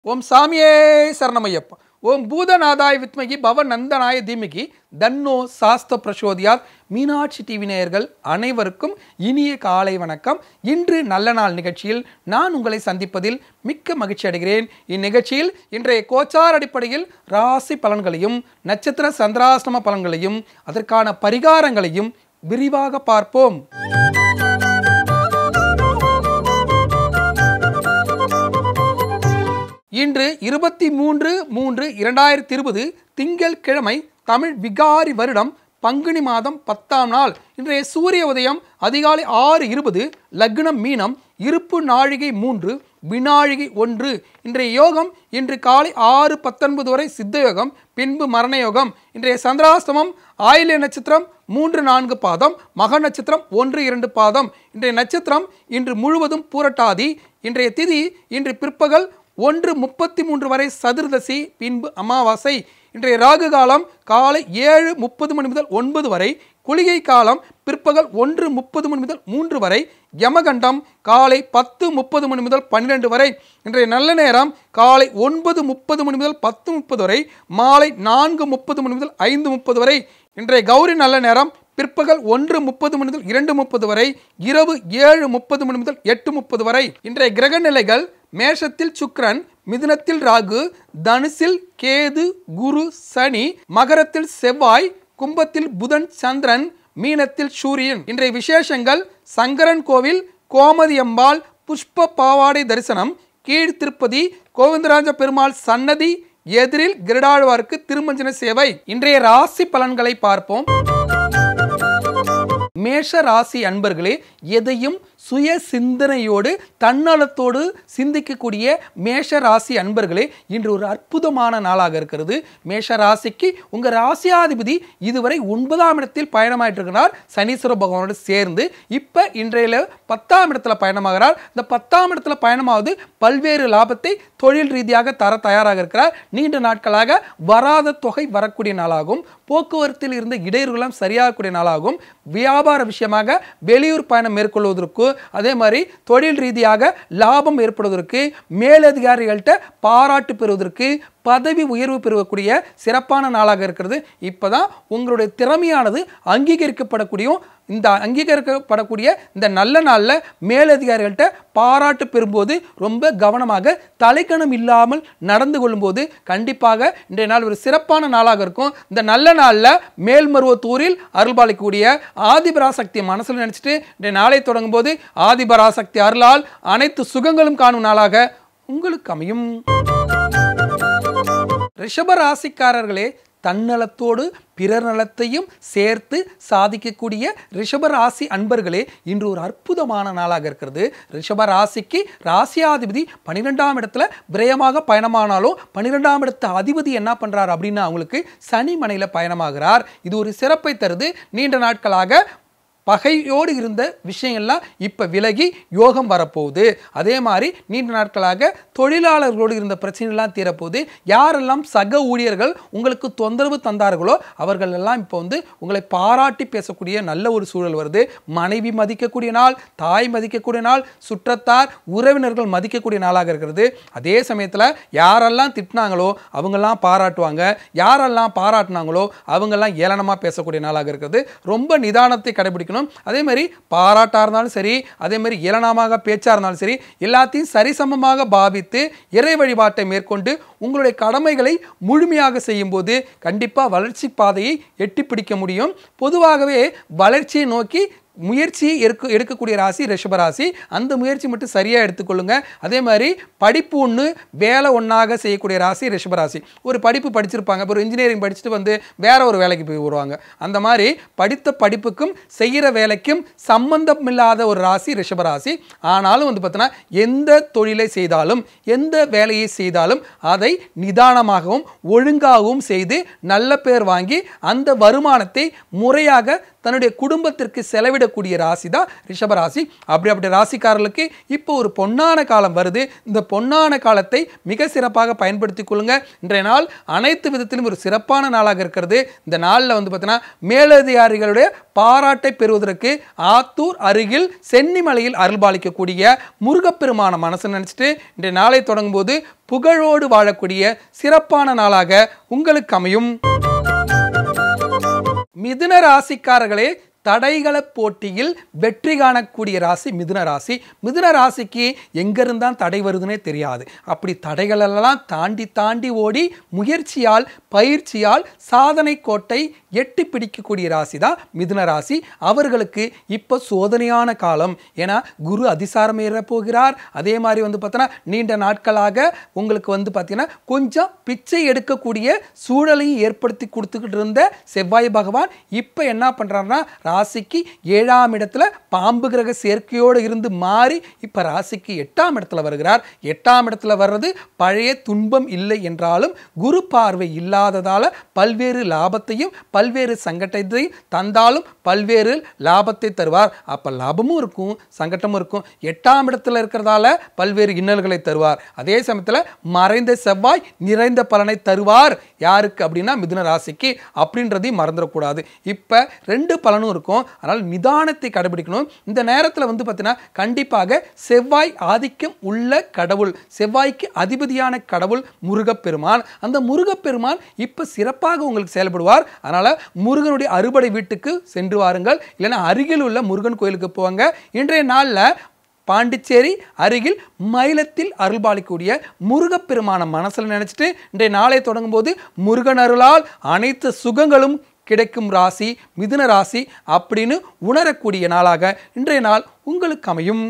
ஓம் சாமியே சரணமையப்பா ஓம் பூதநாதாய வித்மகி பவ நந்தனாய தீமகி தன்னோ சாஸ்த பிரசோதியாத் மீனாட்சி டிவி நேயர்கள் அனைவருக்கும் இனிய காலை வணக்கம் இன்று நல்ல நாள் நிகழ்ச்சியில் நான் உங்களை சந்திப்பதில் மிக்க மகிழ்ச்சி அடைகிறேன் இந்நிகழ்ச்சியில் இன்றைய கோச்சார் அடிப்படையில் ராசி பலன்களையும் நட்சத்திர சந்திராசிரம பலன்களையும் அதற்கான பரிகாரங்களையும் விரிவாக பார்ப்போம் இன்று இருபத்தி மூன்று மூன்று இரண்டாயிரத்தி இருபது திங்கள் கிழமை தமிழ் விகாரி வருடம் பங்குனி மாதம் பத்தாம் நாள் இன்றைய சூரிய உதயம் அதிகாலை ஆறு இருபது லக்னம் மீனம் இருப்பு நாழிகை மூன்று வினாழிகை ஒன்று இன்றைய யோகம் இன்று காலை ஆறு பத்தொன்பது வரை சித்த யோகம் பின்பு மரண யோகம் இன்றைய சந்திராஸ்தமம் ஆயில்ய நட்சத்திரம் மூன்று நான்கு பாதம் மக நட்சத்திரம் ஒன்று இரண்டு பாதம் இன்றைய நட்சத்திரம் இன்று முழுவதும் பூரட்டாதி இன்றைய திதி இன்று பிற்பகல் ஒன்று முப்பத்தி மூன்று வரை சதுர்தசி பின்பு அமாவாசை இன்றைய ராகு காலம் காலை ஏழு முப்பது மணி முதல் ஒன்பது வரை குளிகை காலம் பிற்பகல் ஒன்று முப்பது மணி முதல் மூன்று வரை யமகண்டம் காலை பத்து முப்பது மணி முதல் பன்னிரெண்டு வரை இன்றைய நல்ல நேரம் காலை ஒன்பது முப்பது மணி முதல் பத்து முப்பது வரை மாலை நான்கு முப்பது மணி முதல் ஐந்து முப்பது வரை இன்றைய கௌரி நல்ல நேரம் பிற்பகல் ஒன்று முப்பது மணி முதல் இரண்டு முப்பது வரை இரவு ஏழு முப்பது மணி முதல் எட்டு முப்பது வரை இன்றைய கிரக நிலைகள் மேஷத்தில் சுக்கிரன் மிதுனத்தில் ராகு தனுசில் கேது குரு சனி மகரத்தில் செவ்வாய் கும்பத்தில் புதன் சந்திரன் மீனத்தில் சூரியன் இன்றைய விசேஷங்கள் சங்கரன் கோவில் கோமதி அம்பாள் புஷ்ப பாவாடை தரிசனம் கீழ் திருப்பதி கோவிந்தராஜ பெருமாள் சன்னதி எதிரில் கிருடாழ்வாருக்கு திருமஞ்சன சேவை இன்றைய ராசி பலன்களை பார்ப்போம் மேஷ ராசி அன்பர்களே எதையும் சுய சிந்தனையோடு தன்னலத்தோடு சிந்திக்கக்கூடிய மேஷ ராசி அன்பர்களே இன்று ஒரு அற்புதமான நாளாக இருக்கிறது மேஷ ராசிக்கு உங்க ராசியாதிபதி இதுவரை ஒன்பதாம் இடத்தில் பயணமாயிட்டு இருக்கிறார் சனீஸ்வர பகவானோடு சேர்ந்து இப்ப இன்றைய பத்தாம் இடத்துல பயணமாகிறார் இந்த பத்தாம் இடத்துல பயணமாவது பல்வேறு லாபத்தை தொழில் ரீதியாக தர தயாராக இருக்கிறார் நீண்ட நாட்களாக வராத தொகை வரக்கூடிய நாளாகும் போக்குவரத்தில் இருந்த இடையூறுகளும் சரியாகக்கூடிய நாளாகும் வியாபார விஷயமாக வெளியூர் பயணம் மேற்கொள்வதற்கு அதே மாதிரி தொழில் ரீதியாக லாபம் ஏற்படுவதற்கு மேலதிகாரிகள்கிட்ட பாராட்டு பெறுவதற்கு பதவி உயர்வு பெறக்கூடிய சிறப்பான நாளாக இருக்கிறது இப்போதான் உங்களுடைய திறமையானது அங்கீகரிக்கப்படக்கூடிய இந்த அங்கீகரிக்கப்படக்கூடிய இந்த நல்ல நாளில் மேலதிகாரிகள்கிட்ட பாராட்டு பெறும்போது ரொம்ப கவனமாக தலைக்கணம் இல்லாமல் நடந்து கொள்ளும்போது கண்டிப்பாக இன்றைய நாள் ஒரு சிறப்பான நாளாக இருக்கும் இந்த நல்ல நாளில் மேல்மருவத்தூரில் அருள்பாலிக்கக்கூடிய ஆதிபராசக்தி மனசில் நினச்சிட்டு இன்றைய நாளை தொடங்கும் போது ஆதிபராசக்தி அருளால் அனைத்து சுகங்களும் காணும் நாளாக உங்களுக்கு அமையும் ரிஷப ராசிக்காரர்களே தன்னலத்தோடு பிறர் நலத்தையும் சேர்த்து சாதிக்கக்கூடிய ரிஷப ராசி அன்பர்களே இன்று ஒரு அற்புதமான நாளாக இருக்கிறது ரிஷப ராசிக்கு ராசியாதிபதி பன்னிரெண்டாம் இடத்துல விரயமாக பயணமானாலும் பன்னிரெண்டாம் இடத்து அதிபதி என்ன பண்றார் அப்படின்னா அவங்களுக்கு சனி மனையில் பயணமாகிறார் இது ஒரு சிறப்பை தருது நீண்ட நாட்களாக பகையோடு இருந்த விஷயங்கள்லாம் இப்போ விலகி யோகம் வரப்போகுது அதே மாதிரி நீண்ட நாட்களாக தொழிலாளர்களோடு இருந்த பிரச்சனைலாம் தீரப்போகுது யாரெல்லாம் சக ஊழியர்கள் உங்களுக்கு தொந்தரவு தந்தார்களோ அவர்கள் எல்லாம் இப்போ வந்து உங்களை பாராட்டி பேசக்கூடிய நல்ல ஒரு சூழல் வருது மனைவி மதிக்கக்கூடிய நாள் தாய் மதிக்கக்கூடிய நாள் சுற்றத்தார் உறவினர்கள் மதிக்கக்கூடிய நாளாக இருக்கிறது அதே சமயத்தில் யாரெல்லாம் திட்டினாங்களோ அவங்கெல்லாம் பாராட்டுவாங்க யாரெல்லாம் பாராட்டினாங்களோ அவங்கெல்லாம் ஏளனமாக பேசக்கூடிய நாளாக இருக்கிறது ரொம்ப நிதானத்தை கடைபிடிக்கணும் இருக்கணும் அதே மாதிரி பாராட்டாக இருந்தாலும் சரி அதே மாதிரி இளனமாக பேச்சாக இருந்தாலும் சரி எல்லாத்தையும் சரிசமமாக பாவித்து இறை வழிபாட்டை மேற்கொண்டு உங்களுடைய கடமைகளை முழுமையாக செய்யும்போது கண்டிப்பாக வளர்ச்சி பாதையை எட்டி பிடிக்க முடியும் பொதுவாகவே வளர்ச்சியை நோக்கி முயற்சி எடுக்க எடுக்கக்கூடிய ராசி ரிஷபராசி அந்த முயற்சி மட்டும் சரியாக எடுத்துக்கொள்ளுங்க அதே மாதிரி படிப்பு ஒன்று வேலை ஒன்றாக செய்யக்கூடிய ராசி ரிஷபராசி ஒரு படிப்பு படிச்சிருப்பாங்க இப்போ ஒரு இன்ஜினியரிங் படிச்சுட்டு வந்து வேற ஒரு வேலைக்கு போய் வருவாங்க அந்த மாதிரி படித்த படிப்புக்கும் செய்கிற வேலைக்கும் சம்பந்தம் இல்லாத ஒரு ராசி ரிஷபராசி ஆனாலும் வந்து பார்த்தோன்னா எந்த தொழிலை செய்தாலும் எந்த வேலையை செய்தாலும் அதை நிதானமாகவும் ஒழுங்காகவும் செய்து நல்ல பேர் வாங்கி அந்த வருமானத்தை முறையாக தன்னுடைய குடும்பத்திற்கு செலவிடக்கூடிய ராசி தான் ரிஷபராசி அப்படி அப்படி ராசிக்காரர்களுக்கு இப்போ ஒரு பொன்னான காலம் வருது இந்த பொன்னான காலத்தை மிக சிறப்பாக பயன்படுத்திக் கொள்ளுங்க இன்றைய நாள் அனைத்து விதத்திலும் ஒரு சிறப்பான நாளாக இருக்கிறது இந்த நாளில் வந்து பார்த்தீங்கன்னா மேலதிகாரிகளுடைய பாராட்டை பெறுவதற்கு ஆத்தூர் அருகில் சென்னிமலையில் அருள்பாலிக்கக்கூடிய முருகப்பெருமான மனசு நினைச்சிட்டு இன்றைய நாளை தொடங்கும் போது புகழோடு வாழக்கூடிய சிறப்பான நாளாக உங்களுக்கு அமையும் மிதுன ராசிக்காரர்களே தடைகள போட்டியில் வெற்றி காணக்கூடிய ராசி மிதுன ராசி மிதுன ராசிக்கு எங்கிருந்தான் தடை வருதுன்னே தெரியாது அப்படி தடைகளெல்லாம் தாண்டி தாண்டி ஓடி முயற்சியால் பயிற்சியால் சாதனை கோட்டை எட்டி பிடிக்கக்கூடிய ராசி தான் மிதுன ராசி அவர்களுக்கு இப்போ சோதனையான காலம் ஏன்னா குரு அதிசாரம் ஏற போகிறார் அதே மாதிரி வந்து பார்த்தோன்னா நீண்ட நாட்களாக உங்களுக்கு வந்து பார்த்தீங்கன்னா கொஞ்சம் பிச்சை எடுக்கக்கூடிய சூழலையும் ஏற்படுத்தி கொடுத்துக்கிட்டு இருந்த செவ்வாய் பகவான் இப்போ என்ன பண்ணுறாருன்னா ராசிக்கு ஏழாம் இடத்துல பாம்பு கிரக சேர்க்கையோடு இருந்து மாறி இப்போ ராசிக்கு எட்டாம் இடத்துல வருகிறார் எட்டாம் இடத்துல வர்றது பழைய துன்பம் இல்லை என்றாலும் குரு பார்வை இல்லாததால பல்வேறு லாபத்தையும் பல்வேறு சங்கடத்தையும் தந்தாலும் பல்வேறு லாபத்தை தருவார் அப்போ லாபமும் இருக்கும் சங்கட்டமும் இருக்கும் எட்டாம் இடத்துல இருக்கிறதால பல்வேறு இன்னல்களை தருவார் அதே சமயத்தில் மறைந்த செவ்வாய் நிறைந்த பலனை தருவார் யாருக்கு அப்படின்னா மிதுன ராசிக்கு அப்படின்றதையும் மறந்துடக்கூடாது இப்போ ரெண்டு பலனும் இருக்கும் அதனால் நிதானத்தை கடைபிடிக்கணும் இந்த நேரத்தில் வந்து பார்த்தீங்கன்னா கண்டிப்பாக செவ்வாய் ஆதிக்கம் உள்ள கடவுள் செவ்வாய்க்கு அதிபதியான கடவுள் முருகப்பெருமான் அந்த முருகப்பெருமான் இப்போ சிறப்பாக உங்களுக்கு செயல்படுவார் அதனால் முருகனுடைய அறுபடை வீட்டுக்கு சென்று வாருங்கள் இல்லைன்னா அருகில் உள்ள முருகன் கோயிலுக்கு போவாங்க இன்றைய நாளில் பாண்டிச்சேரி அருகில் மயிலத்தில் அருள்பாலிக்கூடிய முருகப்பெருமான மனசில் நினைச்சிட்டு இன்றைய நாளை தொடங்கும் போது முருகன் அருளால் அனைத்து சுகங்களும் கிடைக்கும் ராசி மிதுன ராசி அப்படின்னு உணரக்கூடிய நாளாக இன்றைய நாள் உங்களுக்கு அமையும்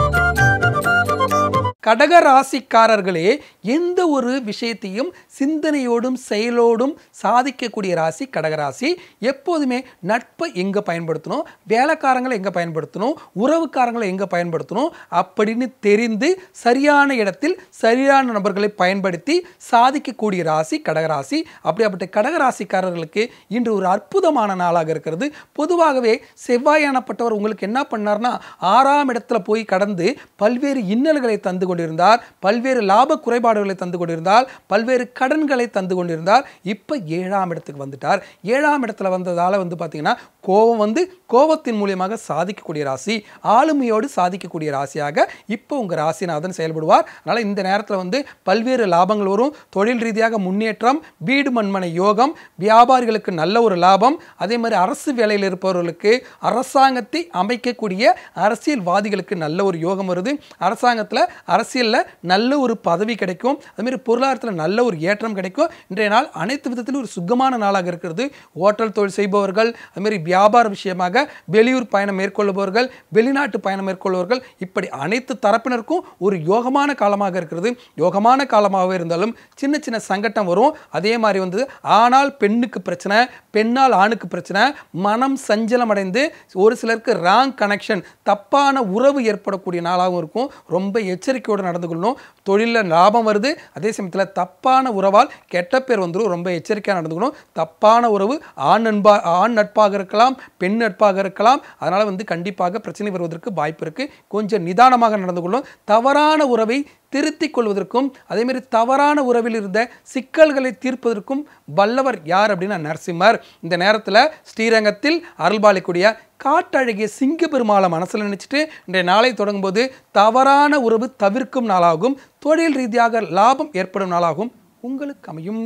கடக ராசிக்காரர்களே எந்த ஒரு விஷயத்தையும் சிந்தனையோடும் செயலோடும் சாதிக்கக்கூடிய ராசி கடகராசி எப்போதுமே நட்பை எங்கே பயன்படுத்தணும் வேலைக்காரங்களை எங்கே பயன்படுத்தணும் உறவுக்காரங்களை எங்கே பயன்படுத்தணும் அப்படின்னு தெரிந்து சரியான இடத்தில் சரியான நபர்களை பயன்படுத்தி சாதிக்கக்கூடிய ராசி கடகராசி அப்படியாப்பட்ட கடகராசிக்காரர்களுக்கு இன்று ஒரு அற்புதமான நாளாக இருக்கிறது பொதுவாகவே செவ்வாயானப்பட்டவர் உங்களுக்கு என்ன பண்ணார்னா ஆறாம் இடத்துல போய் கடந்து பல்வேறு இன்னல்களை தந்து கொண்டிருந்தார் பல்வேறு லாப குறைபாடுகளை தந்து கொண்டிருந்தார் பல்வேறு கடன்களை தந்து கொண்டிருந்தார் இப்போ ஏழாம் இடத்துக்கு வந்துட்டார் ஏழாம் இடத்துல வந்ததால் வந்து பார்த்தீங்கன்னா கோபம் வந்து கோபத்தின் மூலியமாக சாதிக்கக்கூடிய ராசி ஆளுமையோடு சாதிக்கக்கூடிய ராசியாக இப்போ உங்கள் ராசிநாதன் செயல்படுவார் அதனால் இந்த நேரத்தில் வந்து பல்வேறு லாபங்கள் வரும் தொழில் ரீதியாக முன்னேற்றம் வீடு மண்மனை யோகம் வியாபாரிகளுக்கு நல்ல ஒரு லாபம் அதே மாதிரி அரசு வேலையில் இருப்பவர்களுக்கு அரசாங்கத்தை அமைக்கக்கூடிய அரசியல்வாதிகளுக்கு நல்ல ஒரு யோகம் வருது அரசாங்கத்தில் அரசியலில் நல்ல ஒரு பதவி கிடைக்கும் அதுமாரி பொருளாதாரத்தில் நல்ல ஒரு ஏற்றம் கிடைக்கும் இன்றைய நாள் அனைத்து விதத்திலும் ஒரு சுகமான நாளாக இருக்கிறது ஹோட்டல் தொழில் செய்பவர்கள் அதுமாரி வியாபார விஷயமாக வெளியூர் பயணம் மேற்கொள்பவர்கள் வெளிநாட்டு பயணம் மேற்கொள்பவர்கள் இப்படி அனைத்து தரப்பினருக்கும் ஒரு யோகமான காலமாக இருக்கிறது யோகமான காலமாக இருந்தாலும் சின்ன சின்ன சங்கட்டம் வரும் அதே மாதிரி வந்து ஆனால் பெண்ணுக்கு பிரச்சனை பெண்ணால் ஆணுக்கு பிரச்சனை மனம் சஞ்சலம் அடைந்து ஒரு சிலருக்கு ராங் கனெக்ஷன் தப்பான உறவு ஏற்படக்கூடிய நாளாகவும் இருக்கும் ரொம்ப எச்சரிக்கையோடு நடந்து கொள்ளணும் தொழிலில் லாபம் வருது அதே சமயத்தில் தப்பான உறவால் கெட்ட பேர் வந்துடும் ரொம்ப எச்சரிக்கையாக நடந்துக்கணும் தப்பான உறவு ஆண் நண்பா ஆண் நட்பாக இருக்கலாம் பெண் நட்பாக இருக்கலாம் அதனால் வந்து கண்டிப்பாக பிரச்சனை வருவதற்கு வாய்ப்பு இருக்குது கொஞ்சம் நிதானமாக நடந்து கொள்ளணும் தவறான உறவை திருத்திக் கொள்வதற்கும் அதேமாரி தவறான உறவில் இருந்த சிக்கல்களை தீர்ப்பதற்கும் வல்லவர் யார் அப்படின்னா நரசிம்மர் இந்த நேரத்தில் ஸ்ரீரங்கத்தில் அருள்பாலிக்கூடிய காட்டழகிய சிங்க பெருமாளை மனசில் நினச்சிட்டு இன்றைய நாளை தொடங்கும்போது தவறான உறவு தவிர்க்கும் நாளாகும் தொழில் ரீதியாக லாபம் ஏற்படும் நாளாகும் உங்களுக்கு அமையும்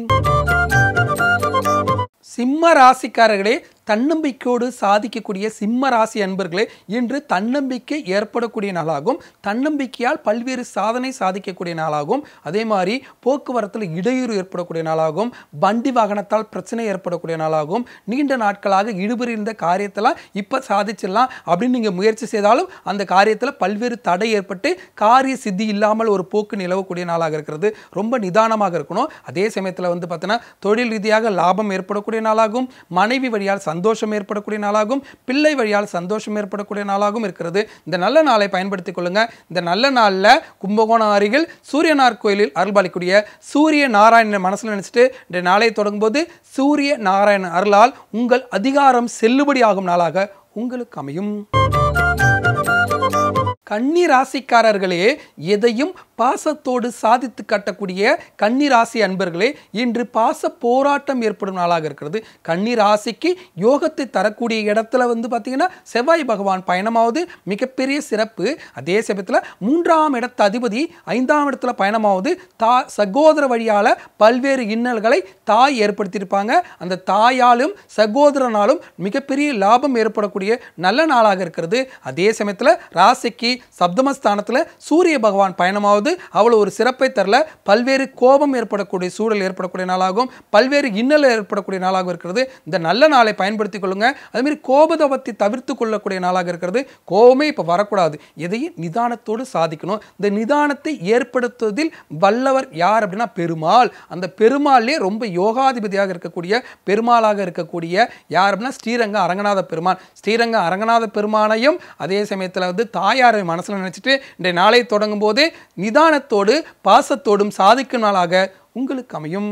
சிம்ம ராசிக்காரர்களே தன்னம்பிக்கையோடு சாதிக்கக்கூடிய சிம்ம ராசி அன்பர்களே இன்று தன்னம்பிக்கை ஏற்படக்கூடிய நாளாகும் தன்னம்பிக்கையால் பல்வேறு சாதனை சாதிக்கக்கூடிய நாளாகும் அதே மாதிரி போக்குவரத்தில் இடையூறு ஏற்படக்கூடிய நாளாகும் வண்டி வாகனத்தால் பிரச்சனை ஏற்படக்கூடிய நாளாகும் நீண்ட நாட்களாக இழுபறி இருந்த காரியத்தெல்லாம் இப்போ சாதிச்சிடலாம் அப்படின்னு நீங்கள் முயற்சி செய்தாலும் அந்த காரியத்தில் பல்வேறு தடை ஏற்பட்டு காரிய சித்தி இல்லாமல் ஒரு போக்கு நிலவக்கூடிய நாளாக இருக்கிறது ரொம்ப நிதானமாக இருக்கணும் அதே சமயத்தில் வந்து பார்த்தீங்கன்னா தொழில் ரீதியாக லாபம் ஏற்படக்கூடிய நாளாகும் மனைவி வழியால் சந்தோஷம் ஏற்படக்கூடிய நாளாகும் பிள்ளை வழியால் சந்தோஷம் ஏற்படக்கூடிய நாளாகவும் இருக்கிறது இந்த நல்ல நாளை பயன்படுத்திக் கொள்ளுங்க இந்த நல்ல நாளில் கும்பகோணம் அருகில் சூரியனார் கோயிலில் அருள்பாலிக்கூடிய சூரிய நாராயணன் மனசில் நினைச்சிட்டு இந்த நாளை தொடங்கும்போது சூரிய நாராயணன் அருளால் உங்கள் அதிகாரம் செல்லுபடியாகும் நாளாக உங்களுக்கு அமையும் கன்னி ராசிக்காரர்களே எதையும் பாசத்தோடு சாதித்து காட்டக்கூடிய கன்னி ராசி அன்பர்களே இன்று பாச போராட்டம் ஏற்படும் நாளாக இருக்கிறது கன்னி ராசிக்கு யோகத்தை தரக்கூடிய இடத்துல வந்து பார்த்தீங்கன்னா செவ்வாய் பகவான் பயணமாவது மிகப்பெரிய சிறப்பு அதே சமயத்தில் மூன்றாம் இடத்து அதிபதி ஐந்தாம் இடத்துல பயணமாவது தா சகோதர வழியால் பல்வேறு இன்னல்களை தாய் ஏற்படுத்தியிருப்பாங்க அந்த தாயாலும் சகோதரனாலும் மிகப்பெரிய லாபம் ஏற்படக்கூடிய நல்ல நாளாக இருக்கிறது அதே சமயத்தில் ராசிக்கு சப்தமஸ்தானத்தில் சூரிய பகவான் பயணமாவது அவ்வளோ ஒரு சிறப்பை தரல பல்வேறு கோபம் ஏற்படக்கூடிய சூழல் ஏற்படக்கூடிய நாளாகவும் பல்வேறு இன்னல் ஏற்படக்கூடிய நாளாகவும் இருக்கிறது இந்த நல்ல நாளை பயன்படுத்திக் கொள்ளுங்க அதுமாரி கோபதபத்தை தவிர்த்து கொள்ளக்கூடிய நாளாக இருக்கிறது கோபமே இப்போ வரக்கூடாது எதையும் நிதானத்தோடு சாதிக்கணும் இந்த நிதானத்தை ஏற்படுத்துவதில் வல்லவர் யார் அப்படின்னா பெருமாள் அந்த பெருமாள்லே ரொம்ப யோகாதிபதியாக இருக்கக்கூடிய பெருமாளாக இருக்கக்கூடிய யார் அப்படின்னா ஸ்ரீரங்க அரங்கநாத பெருமான் ஸ்ரீரங்க அரங்கநாத பெருமானையும் அதே சமயத்தில் வந்து தாயாரை மனசில் நினைச்சிட்டு இந்த நாளை தொடங்கும் போது நிதானத்தோடு பாசத்தோடும் சாதிக்கும் நாளாக உங்களுக்கு அமையும்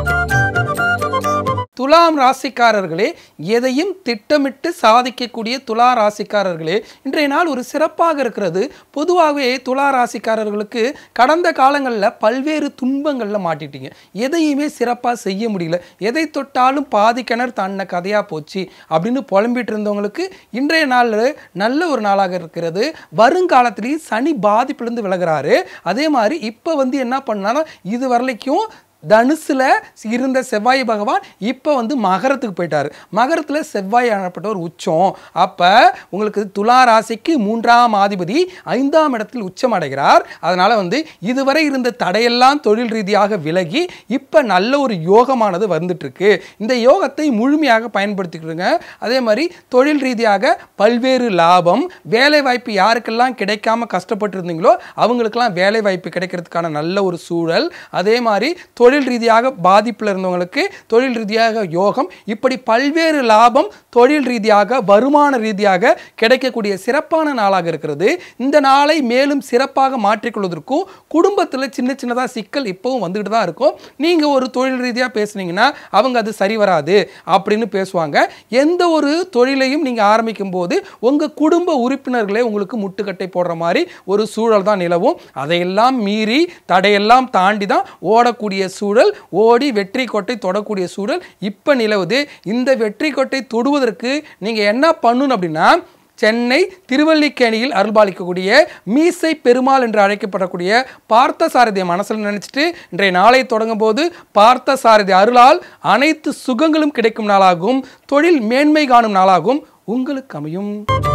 துலாம் ராசிக்காரர்களே எதையும் திட்டமிட்டு சாதிக்கக்கூடிய துலா ராசிக்காரர்களே இன்றைய நாள் ஒரு சிறப்பாக இருக்கிறது பொதுவாகவே துலா ராசிக்காரர்களுக்கு கடந்த காலங்களில் பல்வேறு துன்பங்களில் மாட்டிட்டீங்க எதையுமே சிறப்பாக செய்ய முடியல எதை தொட்டாலும் பாதி கிணறு தன்ன கதையாக போச்சு அப்படின்னு புலம்பிட்டு இருந்தவங்களுக்கு இன்றைய நாள் நல்ல ஒரு நாளாக இருக்கிறது வருங்காலத்திலேயே சனி பாதிப்பிலிருந்து விலகிறாரு அதே மாதிரி இப்போ வந்து என்ன பண்ணாலும் இது வரலைக்கும் தனுசுல இருந்த செவ்வாய் பகவான் இப்போ வந்து மகரத்துக்கு போயிட்டார் மகரத்தில் செவ்வாய் ஆனப்பட்ட ஒரு உச்சம் அப்போ உங்களுக்கு துலா ராசிக்கு மூன்றாம் ஆதிபதி ஐந்தாம் இடத்தில் உச்சம் அடைகிறார் அதனால் வந்து இதுவரை இருந்த தடையெல்லாம் தொழில் ரீதியாக விலகி இப்போ நல்ல ஒரு யோகமானது வந்துட்டு இருக்கு இந்த யோகத்தை முழுமையாக பயன்படுத்திக்கிடுங்க அதே மாதிரி தொழில் ரீதியாக பல்வேறு லாபம் வேலை வாய்ப்பு யாருக்கெல்லாம் கிடைக்காம கஷ்டப்பட்டு இருந்தீங்களோ அவங்களுக்கெல்லாம் வேலை வாய்ப்பு கிடைக்கிறதுக்கான நல்ல ஒரு சூழல் அதே மாதிரி தொழில் தொழில் ரீதியாக பாதிப்பில் இருந்தவங்களுக்கு தொழில் ரீதியாக யோகம் இப்படி பல்வேறு லாபம் தொழில் ரீதியாக வருமான ரீதியாக கிடைக்கக்கூடிய சிறப்பான நாளாக இருக்கிறது இந்த நாளை மேலும் சிறப்பாக மாற்றிக்கொள்வதற்கும் குடும்பத்தில் சின்ன சின்னதாக சிக்கல் இப்போவும் வந்துக்கிட்டு தான் இருக்கும் நீங்கள் ஒரு தொழில் ரீதியாக பேசுனீங்கன்னா அவங்க அது சரி வராது அப்படின்னு பேசுவாங்க எந்த ஒரு தொழிலையும் நீங்கள் ஆரம்பிக்கும் போது உங்கள் குடும்ப உறுப்பினர்களே உங்களுக்கு முட்டுக்கட்டை போடுற மாதிரி ஒரு சூழல் தான் நிலவும் அதையெல்லாம் மீறி தடையெல்லாம் தாண்டி தான் ஓடக்கூடிய சூழல் ஓடி வெற்றி கோட்டை தொடக்கூடிய சூழல் இப்போ நிலவுது இந்த வெற்றி கோட்டை தொடுவதற்கு நீங்கள் என்ன பண்ணணும் அப்படின்னா சென்னை திருவல்லிக்கேணியில் அருள்பாலிக்கக்கூடிய மீசை பெருமாள் என்று அழைக்கப்படக்கூடிய பார்த்தசாரதியை மனசில் நினைச்சிட்டு இன்றைய நாளை தொடங்கும் போது பார்த்தசாரதி அருளால் அனைத்து சுகங்களும் கிடைக்கும் நாளாகும் தொழில் மேன்மை காணும் நாளாகும் உங்களுக்கு அமையும்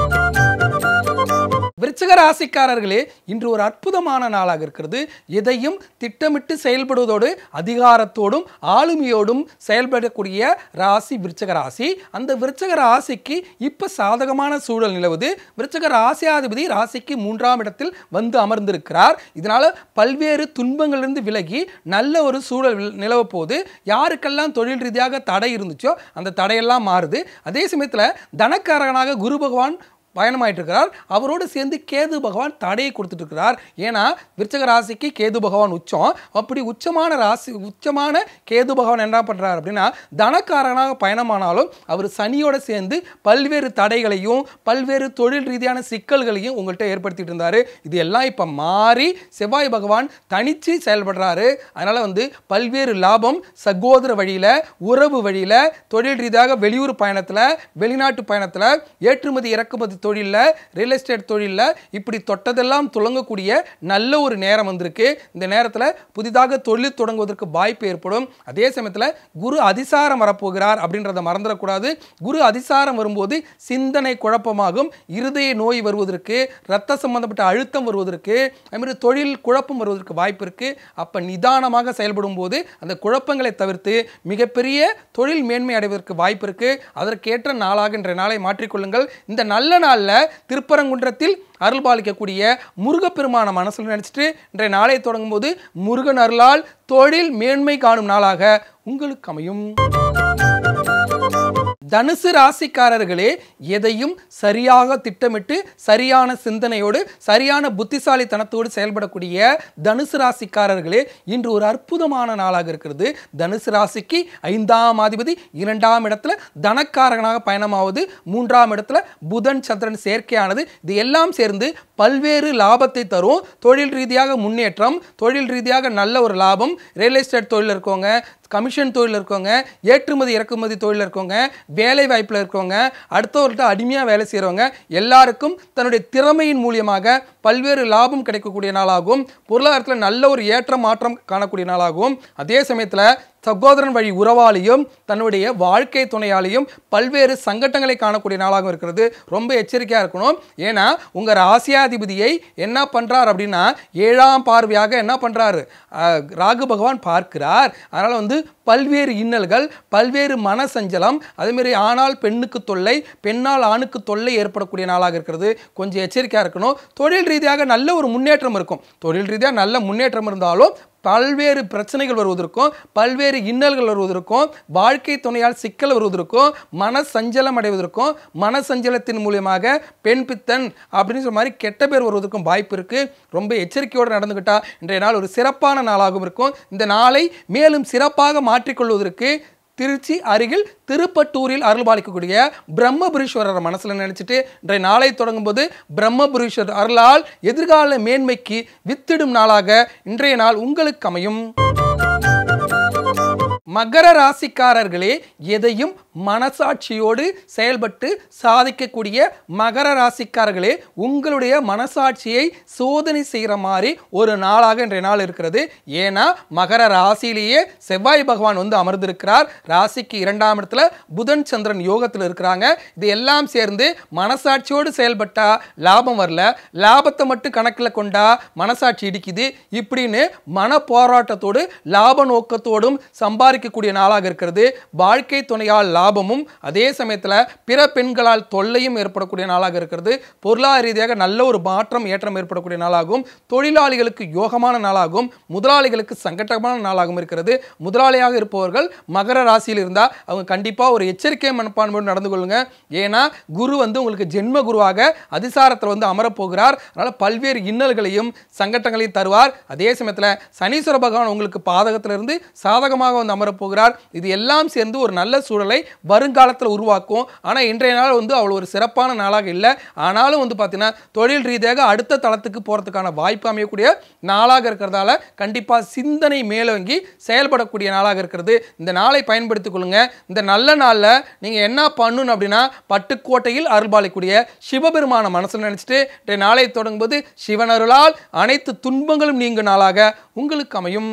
விருச்சிக ராசிக்காரர்களே இன்று ஒரு அற்புதமான நாளாக இருக்கிறது எதையும் திட்டமிட்டு செயல்படுவதோடு அதிகாரத்தோடும் ஆளுமையோடும் செயல்படக்கூடிய ராசி விருச்சக ராசி அந்த விருச்சக ராசிக்கு இப்ப சாதகமான சூழல் நிலவுது விருச்சக ராசியாதிபதி ராசிக்கு மூன்றாம் இடத்தில் வந்து அமர்ந்திருக்கிறார் இதனால பல்வேறு துன்பங்களிலிருந்து விலகி நல்ல ஒரு சூழல் நிலவ போது யாருக்கெல்லாம் தொழில் ரீதியாக தடை இருந்துச்சோ அந்த தடையெல்லாம் மாறுது அதே சமயத்தில் தனக்காரகனாக குரு பகவான் பயணமாயிட்டு இருக்கிறார் அவரோடு சேர்ந்து கேது பகவான் தடையை கொடுத்துட்டு இருக்கிறார் ஏன்னா விருச்சக ராசிக்கு கேது பகவான் உச்சம் அப்படி உச்சமான ராசி உச்சமான கேது பகவான் என்ன பண்றார் அப்படின்னா தனக்காரனாக பயணமானாலும் அவர் சனியோட சேர்ந்து பல்வேறு தடைகளையும் பல்வேறு தொழில் ரீதியான சிக்கல்களையும் உங்கள்கிட்ட ஏற்படுத்திட்டு இருந்தாரு இது எல்லாம் இப்போ மாறி செவ்வாய் பகவான் தனிச்சு செயல்படுறாரு அதனால வந்து பல்வேறு லாபம் சகோதர வழியில உறவு வழியில தொழில் ரீதியாக வெளியூர் பயணத்துல வெளிநாட்டு பயணத்துல ஏற்றுமதி இறக்குமதி தொழிலில் ரியல் எஸ்டேட் தொழிலில் இப்படி தொட்டதெல்லாம் துளங்கக்கூடிய நல்ல ஒரு நேரம் வந்திருக்கு இந்த நேரத்தில் புதிதாக தொழில் தொடங்குவதற்கு வாய்ப்பு ஏற்படும் அதே சமயத்தில் குரு அதிசாரம் வரப்போகிறார் அப்படின்றத மறந்துடக்கூடாது குரு அதிசாரம் வரும்போது சிந்தனை குழப்பமாகும் இருதய நோய் வருவதற்கு ரத்த சம்பந்தப்பட்ட அழுத்தம் வருவதற்கு அதுமாதிரி தொழில் குழப்பம் வருவதற்கு வாய்ப்பு இருக்கு அப்போ நிதானமாக செயல்படும் போது அந்த குழப்பங்களை தவிர்த்து மிகப்பெரிய தொழில் மேன்மை அடைவதற்கு வாய்ப்பு இருக்கு அதற்கேற்ற நாளாக இன்றைய நாளை மாற்றிக்கொள்ளுங்கள் இந்த நல்ல நாளில் திருப்பரங்குன்றத்தில் அருள் பாலிக்கக்கூடிய முருகப்பெருமான மனசில் நினைச்சிட்டு இன்றைய நாளை தொடங்கும் போது முருகன் அருளால் தொழில் மேன்மை காணும் நாளாக உங்களுக்கு அமையும் தனுசு ராசிக்காரர்களே எதையும் சரியாக திட்டமிட்டு சரியான சிந்தனையோடு சரியான புத்திசாலித்தனத்தோடு செயல்படக்கூடிய தனுசு ராசிக்காரர்களே இன்று ஒரு அற்புதமான நாளாக இருக்கிறது தனுசு ராசிக்கு ஐந்தாம் அதிபதி இரண்டாம் இடத்துல தனக்காரகனாக பயணமாவது மூன்றாம் இடத்துல புதன் சந்திரன் சேர்க்கையானது இது எல்லாம் சேர்ந்து பல்வேறு லாபத்தை தரும் தொழில் ரீதியாக முன்னேற்றம் தொழில் ரீதியாக நல்ல ஒரு லாபம் ரியல் எஸ்டேட் தொழில் இருக்கவங்க கமிஷன் தொழில் இருக்கவங்க ஏற்றுமதி இறக்குமதி தொழில் இருக்கவங்க வேலை வாய்ப்பில் இருக்கவங்க அடுத்தவர்கிட்ட அடிமையாக வேலை செய்கிறவங்க எல்லாருக்கும் தன்னுடைய திறமையின் மூலியமாக பல்வேறு லாபம் கிடைக்கக்கூடிய நாளாகும் பொருளாதாரத்தில் நல்ல ஒரு ஏற்ற மாற்றம் காணக்கூடிய நாளாகும் அதே சமயத்தில் சகோதரன் வழி உறவாளியும் தன்னுடைய வாழ்க்கை துணையாலையும் பல்வேறு சங்கட்டங்களை காணக்கூடிய நாளாகவும் இருக்கிறது ரொம்ப எச்சரிக்கையாக இருக்கணும் ஏன்னா உங்கள் ராசியாதிபதியை என்ன பண்ணுறார் அப்படின்னா ஏழாம் பார்வையாக என்ன பண்ணுறாரு ராகு பகவான் பார்க்கிறார் அதனால் வந்து பல்வேறு இன்னல்கள் பல்வேறு மன சஞ்சலம் அதேமாரி ஆணால் பெண்ணுக்கு தொல்லை பெண்ணால் ஆணுக்கு தொல்லை ஏற்படக்கூடிய நாளாக இருக்கிறது கொஞ்சம் எச்சரிக்கையாக இருக்கணும் தொழில் ரீதியாக நல்ல ஒரு முன்னேற்றம் இருக்கும் தொழில் ரீதியாக நல்ல முன்னேற்றம் இருந்தாலும் பல்வேறு பிரச்சனைகள் வருவதற்கும் பல்வேறு இன்னல்கள் வருவதற்கும் வாழ்க்கை துணையால் சிக்கல் வருவதற்கும் மன சஞ்சலம் அடைவதற்கும் மன சஞ்சலத்தின் மூலியமாக பெண் பித்தன் அப்படின்னு சொல்ற மாதிரி கெட்ட பேர் வருவதற்கும் வாய்ப்பு இருக்கு ரொம்ப எச்சரிக்கையோடு நடந்துக்கிட்டா இன்றைய நாள் ஒரு சிறப்பான நாளாகவும் இருக்கும் இந்த நாளை மேலும் சிறப்பாக மாற்றிக்கொள்வதற்கு திருச்சி அருகில் திருப்பட்டூரில் அருள்பாலிக்கக்கூடிய பிரம்மபுரீஸ்வரரை மனசில் நினைச்சிட்டு இன்றைய நாளை தொடங்கும்போது பிரம்மபுரீஸ்வரர் அருளால் எதிர்கால மேன்மைக்கு வித்திடும் நாளாக இன்றைய நாள் உங்களுக்கு அமையும் மகர ராசிக்காரர்களே எதையும் மனசாட்சியோடு செயல்பட்டு சாதிக்கக்கூடிய மகர ராசிக்காரர்களே உங்களுடைய மனசாட்சியை சோதனை செய்கிற மாதிரி ஒரு நாளாக இன்றைய நாள் இருக்கிறது ஏன்னா மகர ராசியிலேயே செவ்வாய் பகவான் வந்து அமர்ந்திருக்கிறார் ராசிக்கு இரண்டாம் இடத்துல புதன் சந்திரன் யோகத்தில் இருக்கிறாங்க இது எல்லாம் சேர்ந்து மனசாட்சியோடு செயல்பட்டா லாபம் வரல லாபத்தை மட்டும் கணக்கில் கொண்டா மனசாட்சி இடிக்குது இப்படின்னு மன போராட்டத்தோடு லாப நோக்கத்தோடும் சம்பாதிக்கக்கூடிய நாளாக இருக்கிறது வாழ்க்கை துணையால் லாபமும் அதே சமயத்தில் பிற பெண்களால் தொல்லையும் ஏற்படக்கூடிய நாளாக இருக்கிறது பொருளாதார ரீதியாக நல்ல ஒரு மாற்றம் ஏற்றம் ஏற்படக்கூடிய நாளாகும் தொழிலாளிகளுக்கு யோகமான நாளாகும் முதலாளிகளுக்கு சங்கடமான நாளாகவும் இருக்கிறது முதலாளியாக இருப்பவர்கள் மகர ராசியில் இருந்தால் அவங்க கண்டிப்பாக ஒரு எச்சரிக்கை மனப்பான்மையோடு நடந்து கொள்ளுங்க ஏன்னா குரு வந்து உங்களுக்கு ஜென்ம குருவாக அதிசாரத்தில் வந்து அமரப்போகிறார் அதனால் பல்வேறு இன்னல்களையும் சங்கட்டங்களையும் தருவார் அதே சமயத்தில் சனீஸ்வர பகவான் உங்களுக்கு பாதகத்திலிருந்து சாதகமாக வந்து அமரப்போகிறார் இது எல்லாம் சேர்ந்து ஒரு நல்ல சூழலை வருங்காலத்தில் உருவாக்கும் ஆனால் இன்றைய நாள் வந்து அவ்வளோ ஒரு சிறப்பான நாளாக இல்லை ஆனாலும் வந்து பார்த்தீங்கன்னா தொழில் ரீதியாக அடுத்த தளத்துக்கு போகிறதுக்கான வாய்ப்பு அமையக்கூடிய நாளாக இருக்கிறதால கண்டிப்பாக சிந்தனை மேலோங்கி செயல்படக்கூடிய நாளாக இருக்கிறது இந்த நாளை பயன்படுத்திக் கொள்ளுங்க இந்த நல்ல நாளில் நீங்கள் என்ன பண்ணணும் அப்படின்னா பட்டுக்கோட்டையில் அருள்பாலிக்கூடிய சிவபெருமான மனசில் நினச்சிட்டு இன்றைய நாளை தொடங்கும்போது சிவன் அருளால் அனைத்து துன்பங்களும் நீங்கும் நாளாக உங்களுக்கு அமையும்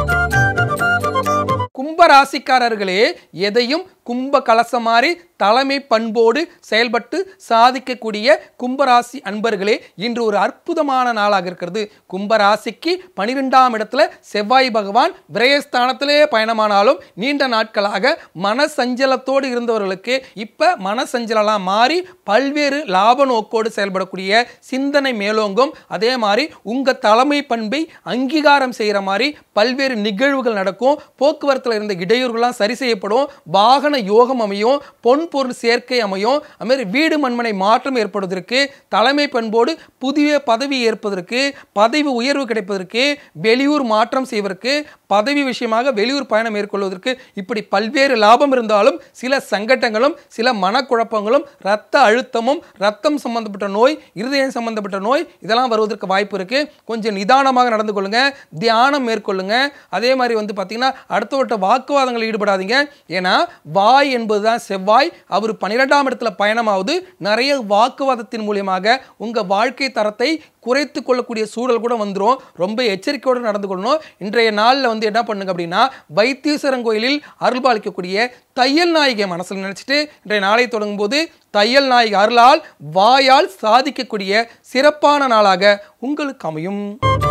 கும்ப ராசிக்காரர்களே எதையும் கும்ப கலசம் மாதிரி தலைமை பண்போடு செயல்பட்டு சாதிக்கக்கூடிய கும்பராசி அன்பர்களே இன்று ஒரு அற்புதமான நாளாக இருக்கிறது கும்பராசிக்கு பனிரெண்டாம் இடத்துல செவ்வாய் பகவான் விரயஸ்தானத்திலே பயணமானாலும் நீண்ட நாட்களாக மன சஞ்சலத்தோடு இருந்தவர்களுக்கு இப்ப மன சஞ்சலலாம் மாறி பல்வேறு லாப நோக்கோடு செயல்படக்கூடிய சிந்தனை மேலோங்கும் அதே மாதிரி உங்க தலைமை பண்பை அங்கீகாரம் செய்கிற மாதிரி பல்வேறு நிகழ்வுகள் நடக்கும் போக்குவரத்தில் இருந்த இடையூறுகள்லாம் சரி செய்யப்படும் வாகன யோகம் அமையும் பொன் பொருள் சேர்க்கை அமையும் அதுமாதிரி வீடு மண்மனை மாற்றம் ஏற்படுவதற்கு தலைமை பண்போடு புதிய பதவி ஏற்பதற்கு பதவி உயர்வு கிடைப்பதற்கு வெளியூர் மாற்றம் செய்வதற்கு பதவி விஷயமாக வெளியூர் பயணம் மேற்கொள்வதற்கு இப்படி பல்வேறு லாபம் இருந்தாலும் சில சங்கட்டங்களும் சில மனக்குழப்பங்களும் இரத்த அழுத்தமும் ரத்தம் சம்பந்தப்பட்ட நோய் இருதயம் சம்பந்தப்பட்ட நோய் இதெல்லாம் வருவதற்கு வாய்ப்பு இருக்கு கொஞ்சம் நிதானமாக நடந்து கொள்ளுங்க தியானம் மேற்கொள்ளுங்க அதே மாதிரி வந்து பார்த்தீங்கன்னா அடுத்தவட்ட வாக்குவாதங்கள் ஈடுபடாதீங்க ஏன்னா வாய் என்பதுதான் செவ்வாய் அவர் பன்னிரெண்டாம் இடத்துல பயணமாவது நிறைய வாக்குவாதத்தின் மூலியமாக உங்க வாழ்க்கை தரத்தை குறைத்து கொள்ளக்கூடிய சூழல் கூட வந்துடும் ரொம்ப எச்சரிக்கையோடு நடந்து கொள்ளணும் இன்றைய நாளில் வந்து என்ன பண்ணுங்க அப்படின்னா வைத்தீஸ்வரன் கோயிலில் அருள்பாலிக்கக்கூடிய தையல் நாயகை மனசில் நினைச்சிட்டு இன்றைய நாளை தொடங்கும் போது தையல் நாயகி அருளால் வாயால் சாதிக்கக்கூடிய சிறப்பான நாளாக உங்களுக்கு அமையும்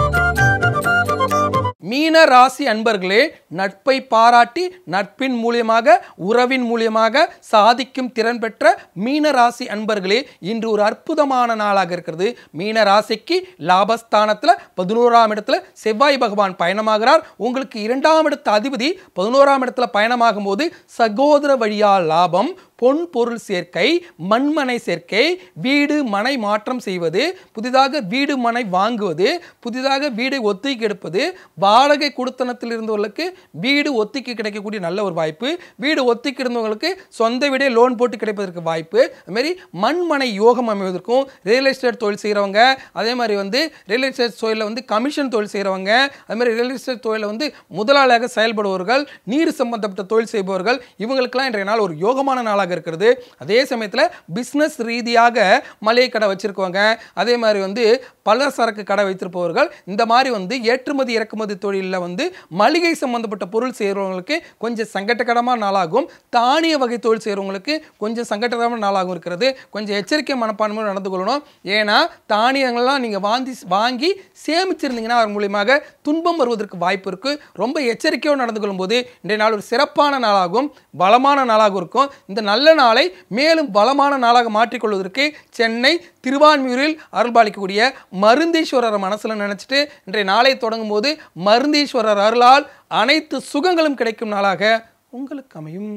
மீன ராசி அன்பர்களே நட்பை பாராட்டி நட்பின் மூலியமாக உறவின் மூலியமாக சாதிக்கும் திறன் பெற்ற மீன ராசி அன்பர்களே இன்று ஒரு அற்புதமான நாளாக இருக்கிறது மீன ராசிக்கு லாபஸ்தானத்தில் பதினோராம் இடத்துல செவ்வாய் பகவான் பயணமாகிறார் உங்களுக்கு இரண்டாம் இடத்த அதிபதி பதினோராம் இடத்துல பயணமாகும் போது சகோதர வழியால் லாபம் பொன் பொருள் சேர்க்கை மண்மனை சேர்க்கை வீடு மனை மாற்றம் செய்வது புதிதாக வீடு மனை வாங்குவது புதிதாக வீடை ஒத்திக்கு எடுப்பது வாடகை குடுத்தனத்தில் இருந்தவர்களுக்கு வீடு ஒத்திக்கு கிடைக்கக்கூடிய நல்ல ஒரு வாய்ப்பு வீடு ஒத்திக்கு இருந்தவங்களுக்கு சொந்த வீடே லோன் போட்டு கிடைப்பதற்கு வாய்ப்பு அதுமாரி மண்மனை யோகம் அமைவதற்கும் ரியல் எஸ்டேட் தொழில் செய்கிறவங்க அதே மாதிரி வந்து ரியல் எஸ்டேட் தொழிலில் வந்து கமிஷன் தொழில் செய்கிறவங்க அது மாதிரி ரியல் எஸ்டேட் தொழிலில் வந்து முதலாளியாக செயல்படுபவர்கள் நீர் சம்பந்தப்பட்ட தொழில் செய்பவர்கள் இவங்களுக்கெல்லாம் இன்றைய நாள் ஒரு யோகமான நாளாக இருக்கிறது அதே சமயத்தில் பிஸ்னஸ் ரீதியாக மளிகை கடை வச்சிருக்கவங்க அதே மாதிரி வந்து பலசரக்கு கடை வைத்திருப்பவர்கள் இந்த மாதிரி வந்து ஏற்றுமதி இறக்குமதி தொழிலில் வந்து மளிகை சம்பந்தப்பட்ட பொருள் செய்கிறவங்களுக்கு கொஞ்சம் சங்கடகரமான நாளாகும் தானிய வகை தொழில் செய்கிறவங்களுக்கு கொஞ்சம் சங்கடகரமான நாளாகவும் இருக்கிறது கொஞ்சம் எச்சரிக்கை மனப்பான்மையோடு நடந்து கொள்ளணும் ஏன்னா தானியங்கள்லாம் நீங்கள் வாங்கி வாங்கி சேமிச்சிருந்தீங்கன்னா அதன் மூலியமாக துன்பம் வருவதற்கு வாய்ப்பு இருக்கு ரொம்ப எச்சரிக்கையோடு நடந்து கொள்ளும்போது இன்றைய நாள் ஒரு சிறப்பான நாளாகும் பலமான நாளாகவும் இருக்கும் இந்த நல்ல நாளை மேலும் பலமான நாளாக மாற்றிக்கொள்வதற்கு சென்னை திருவான்மியூரில் அருள்பாலிக்கக்கூடிய மருந்தீஸ்வரரை மனசில் நினச்சிட்டு இன்றைய நாளை தொடங்கும் போது மருந்தீஸ்வரர் அருளால் அனைத்து சுகங்களும் கிடைக்கும் நாளாக உங்களுக்கு அமையும்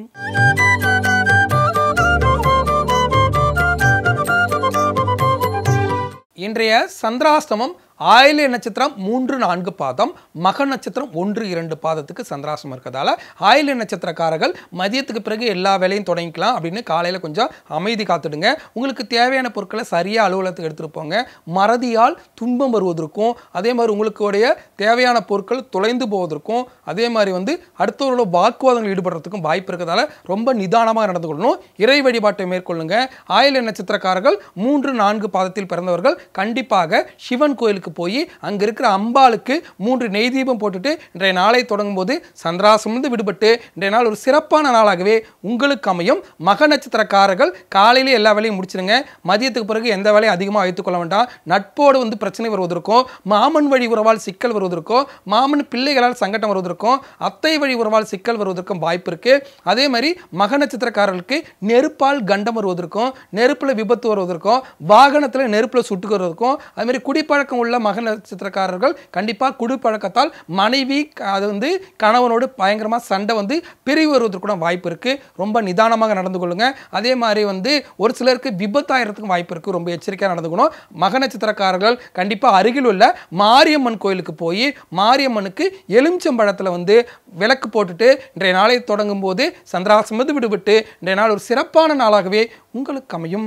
இன்றைய சந்திராஷ்டமம் ஆயில்ய நட்சத்திரம் மூன்று நான்கு பாதம் மக நட்சத்திரம் ஒன்று இரண்டு பாதத்துக்கு சந்திராசிரமம் இருக்கிறதால ஆயில்ய நட்சத்திரக்காரர்கள் மதியத்துக்கு பிறகு எல்லா வேலையும் தொடங்கிக்கலாம் அப்படின்னு காலையில் கொஞ்சம் அமைதி காத்துடுங்க உங்களுக்கு தேவையான பொருட்களை சரியாக அலுவலகத்துக்கு எடுத்துகிட்டு போங்க மறதியால் துன்பம் வருவதற்கும் அதே மாதிரி உங்களுடைய தேவையான பொருட்கள் தொலைந்து போவதற்கும் அதே மாதிரி வந்து அடுத்தவர்களோட வாக்குவாதங்கள் ஈடுபடுறதுக்கும் வாய்ப்பு இருக்கிறதால ரொம்ப நிதானமாக நடந்து கொள்ளணும் இறை வழிபாட்டை மேற்கொள்ளுங்க ஆயில்ய நட்சத்திரக்காரர்கள் மூன்று நான்கு பாதத்தில் பிறந்தவர்கள் கண்டிப்பாக சிவன் கோயிலுக்கு போய் அங்கே இருக்கிற அம்பாளுக்கு மூன்று நெய் தீபம் போட்டுட்டு இன்றைய நாளை தொடங்கும் போது சந்திராசிரமிருந்து விடுபட்டு இன்றைய நாள் ஒரு சிறப்பான நாளாகவே உங்களுக்கு அமையும் மக நட்சத்திரக்காரர்கள் காலையிலே எல்லா வேலையும் முடிச்சிடுங்க மதியத்துக்கு பிறகு எந்த வேலையும் அதிகமாக வைத்துக் கொள்ள வேண்டாம் நட்போடு வந்து பிரச்சனை வருவதற்கும் மாமன் வழி உறவால் சிக்கல் வருவதற்கும் மாமன் பிள்ளைகளால் சங்கடம் வருவதற்கும் அத்தை வழி உறவால் சிக்கல் வருவதற்கும் வாய்ப்பு இருக்கு அதே மாதிரி மக நட்சத்திரக்காரர்களுக்கு நெருப்பால் கண்டம் வருவதற்கும் நெருப்புல விபத்து வருவதற்கும் வாகனத்துல நெருப்புல சுட்டுக்கிறதுக்கும் அதே மாதிரி குடிப்பழக்கம் உள்ள மக நட்சத்திரக்காரர்கள் கண்டிப்பாக குடிப்பழக்கத்தால் மனைவி க- அது வந்து கணவனோடு பயங்கரமாக சண்டை வந்து பிரிவு வருவதற்கு கூட வாய்ப்பு இருக்குது ரொம்ப நிதானமாக நடந்து கொள்ளுங்க அதே மாதிரி வந்து ஒரு சிலருக்கு விபத்தாயிரத்துக்கும் வாய்ப்பு இருக்குது ரொம்ப எச்சரிக்கையாக நடந்துக்கணும் மக நட்சத்திரக்காரர்கள் கண்டிப்பாக அருகில் உள்ள மாரியம்மன் கோயிலுக்கு போய் மாரியம்மனுக்கு எலுமிச்சம்பழத்தில் வந்து விளக்கு போட்டுட்டு இன்றைய நாளை தொடங்கும் போது சந்திராசிரமது விடுபட்டு இன்றைய நாள் ஒரு சிறப்பான நாளாகவே உங்களுக்கு அமையும்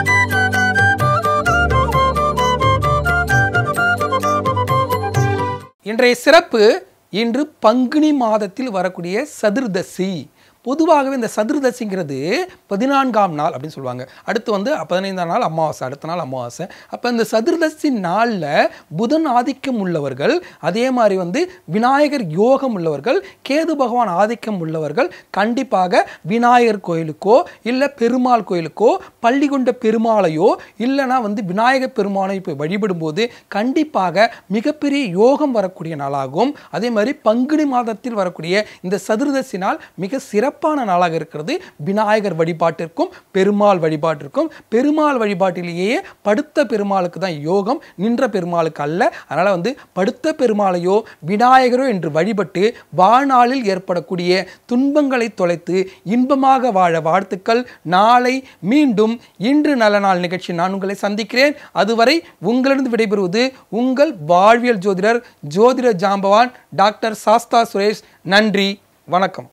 இன்றைய சிறப்பு இன்று பங்குனி மாதத்தில் வரக்கூடிய சதுர்தசி பொதுவாகவே இந்த சதுர்தசிங்கிறது பதினான்காம் நாள் அப்படின்னு சொல்லுவாங்க அடுத்து வந்து பதினைந்தாம் நாள் அமாவாசை அடுத்த நாள் அமாவாசை அப்போ இந்த சதுர்தசி நாளில் புதன் ஆதிக்கம் உள்ளவர்கள் அதே மாதிரி வந்து விநாயகர் யோகம் உள்ளவர்கள் கேது பகவான் ஆதிக்கம் உள்ளவர்கள் கண்டிப்பாக விநாயகர் கோயிலுக்கோ இல்லை பெருமாள் கோயிலுக்கோ பள்ளிகொண்ட பெருமாளையோ இல்லைனா வந்து விநாயகர் பெருமானை போய் வழிபடும்போது கண்டிப்பாக மிகப்பெரிய யோகம் வரக்கூடிய நாளாகும் அதே மாதிரி பங்குனி மாதத்தில் வரக்கூடிய இந்த சதுர்தசி நாள் மிக சிறப்பான நாளாக இருக்கிறது விநாயகர் வழிபாட்டிற்கும் பெருமாள் வழிபாட்டிற்கும் பெருமாள் வழிபாட்டிலேயே படுத்த பெருமாளுக்கு தான் யோகம் நின்ற பெருமாளுக்கு அல்ல அதனால் வந்து படுத்த பெருமாளையோ விநாயகரோ என்று வழிபட்டு வாழ்நாளில் ஏற்படக்கூடிய துன்பங்களை தொலைத்து இன்பமாக வாழ வாழ்த்துக்கள் நாளை மீண்டும் இன்று நல்ல நாள் நிகழ்ச்சி நான் உங்களை சந்திக்கிறேன் அதுவரை உங்களிடம் விடைபெறுவது உங்கள் வாழ்வியல் ஜோதிடர் ஜோதிட ஜாம்பவான் டாக்டர் சாஸ்தா சுரேஷ் நன்றி வணக்கம்